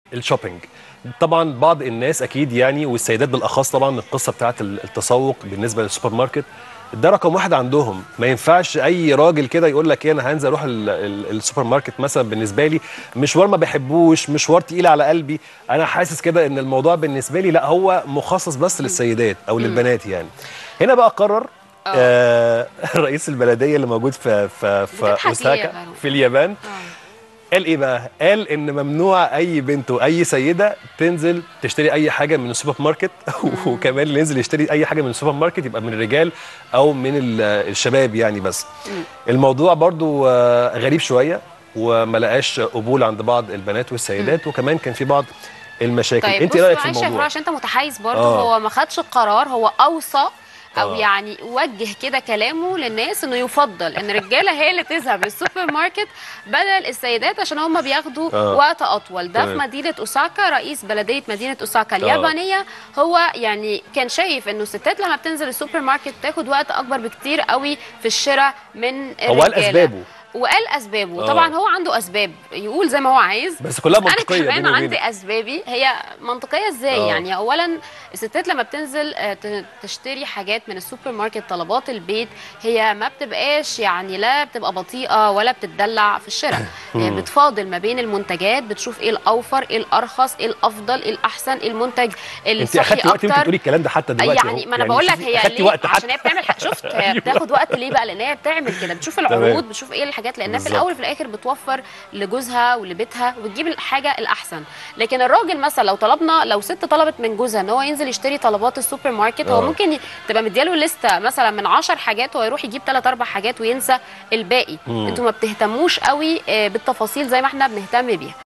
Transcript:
الشوبينج طبعا بعض الناس اكيد يعني والسيدات بالاخص طبعا القصه بتاعت التسوق بالنسبه للسوبر ماركت ده رقم واحد عندهم ما ينفعش اي راجل كده يقول لك ايه انا هنزل اروح ال- ال- السوبر ماركت مثلا بالنسبه لي مشوار ما بحبوش مشوار تقيل على قلبي انا حاسس كده ان الموضوع بالنسبه لي لا هو مخصص بس للسيدات او للبنات يعني هنا بقى قرر آه رئيس البلديه اللي موجود في في بتضحك في ليه يا اوساكا مروة؟ في اليابان قال ايه بقى؟ قال ان ممنوع اي بنت واي سيده تنزل تشتري اي حاجه من السوبر ماركت وكمان اللي ينزل يشتري اي حاجه من السوبر ماركت يبقى من الرجال او من ال- الشباب يعني بس. الموضوع برضو آه، غريب شويه وما لقاش قبول عند بعض البنات والسيدات وكمان كان في بعض المشاكل. طيب انت بص ايه رايك في معلش يا فراس الموضوع؟ عشان انت متحيز برضه آه. هو ما خدش القرار هو اوصى او آه. يعني وجه كده كلامه للناس انه يفضل ان الرجاله هي اللي تذهب للسوبر ماركت بدل السيدات عشان هم بياخدوا آه. وقت اطول ده في تمام. مدينه اوساكا رئيس بلديه مدينه اوساكا اليابانيه هو يعني كان شايف انه الستات لما بتنزل السوبر ماركت بتاخد وقت اكبر بكتير قوي في الشراء من الرجاله هو قال اسبابه وقال اسبابه آه. طبعا هو عنده اسباب يقول زي ما هو عايز بس كلها منطقيه انا كمان بيني عندي وبينك. اسبابي هي منطقيه ازاي آه. يعني اولا الستات لما بتنزل آه، ت- تشتري حاجات من السوبر ماركت طلبات البيت هي ما بتبقاش يعني لا بتبقى بطيئه ولا بتدلع في الشراء هي بتفاضل ما بين المنتجات بتشوف ايه الاوفر ايه الارخص ايه الافضل ايه الاحسن ايه المنتج انت الصحي اخدتي وقت انت اكتر تقولي الكلام ده حتى دلوقتي يعني أهو. ما انا بقول لك شوفي، هي اخدتي ليه وقت حتى عشان هي بتعمل ح- شفت هي أيوة. بتاخد وقت ليه بقى لان هي بتعمل كده بتشوف تمام. العروض بتشوف ايه الحاجات لانها في بالظبط. الاول وفي الاخر بتوفر لجوزها ولبيتها وبتجيب الحاجه الاحسن لكن الراجل مثلا لو طلبنا لو ست طلبت من جوزها ان هو ينزل يشتري طلبات السوبر ماركت هو آه. ممكن ي- تبقى مدياله لسته مثلا من 10 حاجات هو يروح يجيب 3 4 حاجات وينسى الباقي مم. انتوا ما بتهتموش قوي آه، بالتفاصيل زي ما احنا بنهتم بيها